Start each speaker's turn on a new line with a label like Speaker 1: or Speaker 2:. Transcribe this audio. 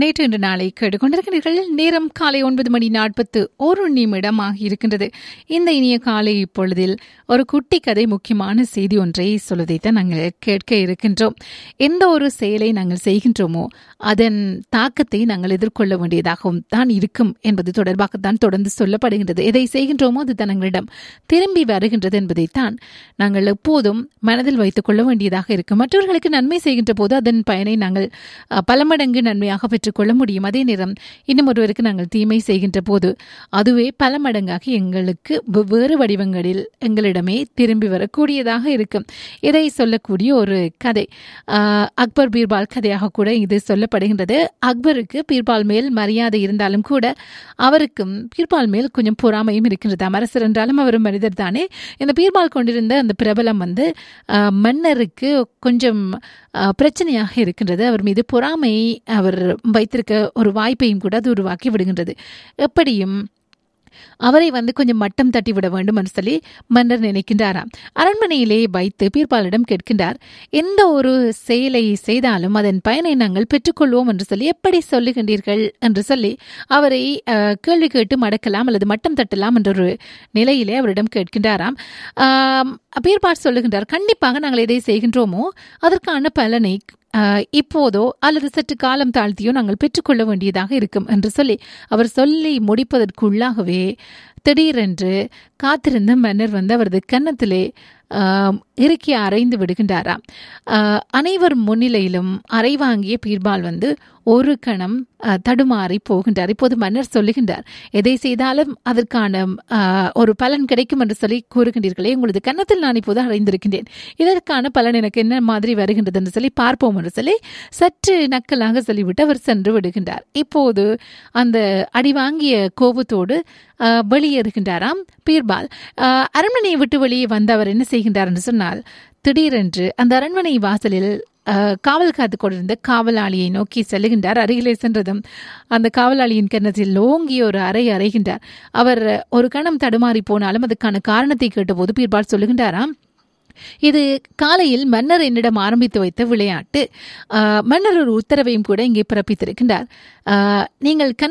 Speaker 1: நேற்று இன்று நாளை கேட்டுக்கொண்டிருக்கிறீர்கள் நேரம் காலை ஒன்பது மணி நாற்பத்து ஒரு நிமிடமாக இருக்கின்றது இந்த இனிய காலை இப்பொழுதில் ஒரு குட்டி கதை முக்கியமான செய்தி ஒன்றை சொல்வதைத்தான் நாங்கள் கேட்க இருக்கின்றோம் எந்த ஒரு செயலை நாங்கள் செய்கின்றோமோ அதன் தாக்கத்தை நாங்கள் எதிர்கொள்ள வேண்டியதாகவும் தான் இருக்கும் என்பது தொடர்பாகத்தான் தொடர்ந்து சொல்லப்படுகின்றது எதை செய்கின்றோமோ அது தான் எங்களிடம் திரும்பி வருகின்றது என்பதைத்தான் நாங்கள் எப்போதும் மனதில் வைத்துக் கொள்ள வேண்டியதாக இருக்கும் மற்றவர்களுக்கு நன்மை செய்கின்ற போது அதன் பயனை நாங்கள் அஹ், பல மடங்கு நன்மையாக பெற்றுக்கொள்ள முடியும் அதே நேரம் இன்னும் ஒருவருக்கு நாங்கள் தீமை செய்கின்ற போது அதுவே பல மடங்காக எங்களுக்கு வெவ்வேறு வடிவங்களில் எங்களிடமே திரும்பி வரக்கூடியதாக இருக்கும் இதை சொல்லக்கூடிய ஒரு கதை அஹ், அக்பர் பீர்பால் கதையாக கூட இது சொல்லப்படுகின்றது அக்பருக்கு பீர்பால் மேல் மரியாதை இருந்தாலும் கூட அவருக்கும் பீர்பால் மேல் கொஞ்சம் பொறாமையும் இருக்கின்றது அரசர் என்றாலும் அவர் மனிதர் தானே இந்த பீர்பால் கொண்டிருந்த அந்த பிரபலம் வந்து அஹ், மன்னருக்கு கொஞ்சம் அஹ், பிரச்சனையாக இருக்கின்றது அவர் மீது பொறாமை அவர் வைத்திருக்க ஒரு வாய்ப்பையும் கூட அது உருவாக்கி விடுகின்றது எப்படியும் அவரை வந்து கொஞ்சம் மட்டம் தட்டி விட வேண்டும் என்று சொல்லி மன்னர் நினைக்கின்றாராம் அரண்மனையிலே வைத்து பீர்பாலிடம் கேட்கின்றார் எந்த ஒரு செயலை செய்தாலும் அதன் பயனை நாங்கள் பெற்றுக்கொள்வோம் என்று சொல்லி எப்படி சொல்லுகின்றீர்கள் என்று சொல்லி அவரை அஹ், கேள்வி கேட்டு மடக்கலாம் அல்லது மட்டம் தட்டலாம் என்ற ஒரு நிலையிலே அவரிடம் கேட்கின்றாராம் ஆம், பீர்பால் சொல்லுகின்றார் கண்டிப்பாக நாங்கள் எதை செய்கின்றோமோ அதற்கான பலனை ஆஹ், இப்போதோ அல்லது சற்று காலம் தாழ்த்தியோ நாங்கள் பெற்றுக்கொள்ள வேண்டியதாக இருக்கும் என்று சொல்லி அவர் சொல்லி முடிப்பதற்குள்ளாகவே திடீரென்று காத்திருந்த மன்னர் வந்து அவரது கன்னத்திலே ஆம், இறுக்கி அறைந்து விடுகின்றாராம் ஆஹ், அனைவர் முன்னிலையிலும் அறை வாங்கிய பீர்பால் வந்து ஒரு கணம் ஆஹ், தடுமாறி போகின்றார் இப்போது மன்னர் சொல்லுகின்றார் எதை செய்தாலும் அதற்கான ஆஹ், ஒரு பலன் கிடைக்கும் என்று சொல்லி கூறுகின்றீர்களே உங்களது கன்னத்தில் நான் இப்போது அறைந்திருக்கின்றேன் இதற்கான பலன் எனக்கு என்ன மாதிரி வருகின்றது என்று சொல்லி பார்ப்போம் என்று சொல்லி சற்று நக்கலாக சொல்லிவிட்டு அவர் சென்று விடுகின்றார் இப்போது அந்த அடி வாங்கிய கோபத்தோடு ஆஹ், வெளியேறுகின்றாராம் பீர்பால் ஆஹ், அரண்மனையை விட்டு வெளியே வந்த அவர் என்ன செய்கின்றார் என்று சொன்னால் திடீரென்று அந்த அரண்மனை வாசலில் ஆஹ், காவல் காத்து கொண்டிருந்த காவலாளியை நோக்கி செல்லுகின்றார் அருகிலே சென்றதும் அந்த காவலாளியின் கன்னத்தில் ஓங்கி ஒரு அறை அறைகின்றார் அவர் ஒரு கணம் தடுமாறி போனாலும் அதுக்கான காரணத்தை கேட்டபோது பீர்பால் சொல்லுகின்றாராம் இது காலையில் மன்னர் என்னிடம் ஆரம்பித்து வைத்த விளையாட்டு ஆஹ், மன்னர் ஒரு உத்தரவையும் கூட இங்கே பிறப்பித்திருக்கின்றார் ஆஹ், நீங்கள் கண்